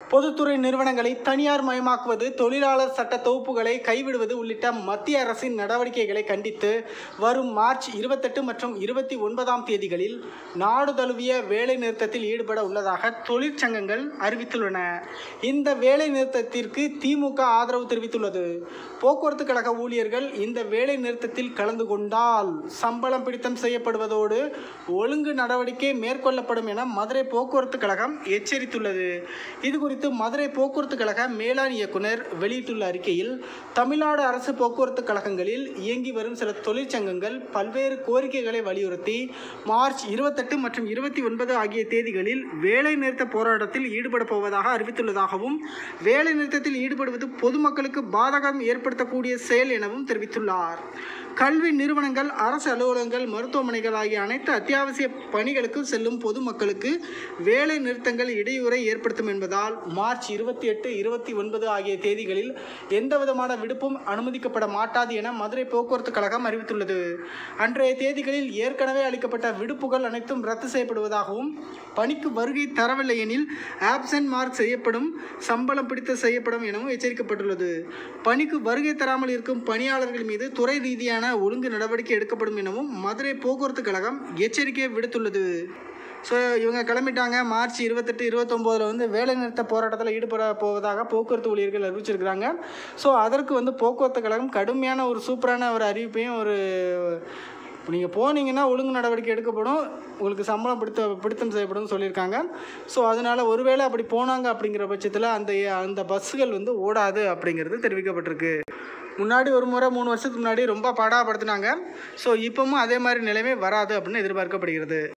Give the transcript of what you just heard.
பொதுத்துறை நிறுவனங்களை தனியார் மயமாக்குவது தொழிலாளர் சட்ட தொகுப்புகளை கைவிடுவது உள்ளிட்ட மத்திய அரசின் நடவடிக்கைகளை கண்டித்து வரும் மார்ச் இருபத்தெட்டு மற்றும் இருபத்தி ஒன்பதாம் தேதிகளில் நாடு தழுவிய வேலை நிறுத்தத்தில் ஈடுபட உள்ளதாக தொழிற்சங்கங்கள் அறிவித்துள்ளன இந்த வேலை நிறுத்தத்திற்கு திமுக ஆதரவு தெரிவித்துள்ளது போக்குவரத்து கழக ஊழியர்கள் இந்த வேலை நிறுத்தத்தில் கலந்து கொண்டால் சம்பளம் பிடித்தம் செய்யப்படுவதோடு ஒழுங்கு நடவடிக்கை மேற்கொள்ளப்படும் என மதுரை போக்குவரத்து கழகம் எச்சரித்துள்ளது இது குறித்து மதுரை போக்குவரத்து கழக மேலாண் இயக்குனர் வெளியிட்டுள்ள அறிக்கையில் தமிழ்நாடு அரசு போக்குவரத்து கழகங்களில் இயங்கி வரும் சில தொழிற்சங்கங்கள் பல்வேறு கோரிக்கைகளை வலியுறுத்தி மார்ச் இருபத்தெட்டு மற்றும் இருபத்தி ஒன்பது ஆகிய தேதிகளில் வேலை நிறுத்த போராட்டத்தில் ஈடுபட போவதாக அறிவித்துள்ளதாகவும் வேலை நிறுத்தத்தில் ஈடுபடுவது பொதுமக்களுக்கு பாதகம் ஏற்படுத்தக்கூடிய செயல் எனவும் தெரிவித்துள்ளார் கல்வி நிறுவனங்கள் அரசு அலுவலகங்கள் மருத்துவமனைகள் ஆகிய அனைத்து அத்தியாவசிய பணிகளுக்கு செல்லும் பொதுமக்களுக்கு வேலை நிறுத்தங்கள் இடையூறை ஏற்படுத்தும் என்பதால் மார்ச் இருபத்தி எட்டு இருபத்தி ஒன்பது ஆகிய தேதிகளில் எந்தவிதமான விடுப்பும் அனுமதிக்கப்பட மாட்டாது என மதுரை போக்குவரத்து கழகம் அறிவித்துள்ளது அன்றைய தேதிகளில் ஏற்கனவே அளிக்கப்பட்ட விடுப்புகள் அனைத்தும் ரத்து செய்யப்படுவதாகவும் பணிக்கு வருகை தரவில்லை எனில் ஆப்சன்ட் மார்க் செய்யப்படும் சம்பளம் பிடித்து செய்யப்படும் எனவும் எச்சரிக்கப்பட்டுள்ளது பணிக்கு வருகை தராமல் இருக்கும் பணியாளர்கள் மீது துறை ரீதியான ஒழுங்கு நடவடிக்கை எடுக்கப்படும் எனவும் மதுரை போக்குவரத்து கழகம் எச்சரிக்கை விடுத்துள்ளது ஸோ இவங்க கிளம்பிட்டாங்க மார்ச் இருபத்தெட்டு இருபத்தொம்போதில் வந்து வேலைநிறுத்த போராட்டத்தில் ஈடுபட போவதாக போக்குவரத்து ஊழியர்கள் அறிவிச்சிருக்கிறாங்க ஸோ அதற்கு வந்து போக்குவரத்து கழகம் கடுமையான ஒரு சூப்பரான ஒரு அறிவிப்பையும் ஒரு நீங்கள் போனீங்கன்னா ஒழுங்கு நடவடிக்கை எடுக்கப்படும் உங்களுக்கு சம்பளம் பிடித்த பிடித்தம் செய்யப்படும் சொல்லியிருக்காங்க ஸோ அதனால் ஒருவேளை அப்படி போனாங்க அப்படிங்கிற பட்சத்தில் அந்த அந்த பஸ்ஸுகள் வந்து ஓடாது அப்படிங்கிறது தெரிவிக்கப்பட்டிருக்கு முன்னாடி ஒரு முறை மூணு வருஷத்துக்கு முன்னாடி ரொம்ப பாடாப்படுத்தினாங்க ஸோ இப்போவும் அதே மாதிரி நிலைமை வராது அப்படின்னு எதிர்பார்க்கப்படுகிறது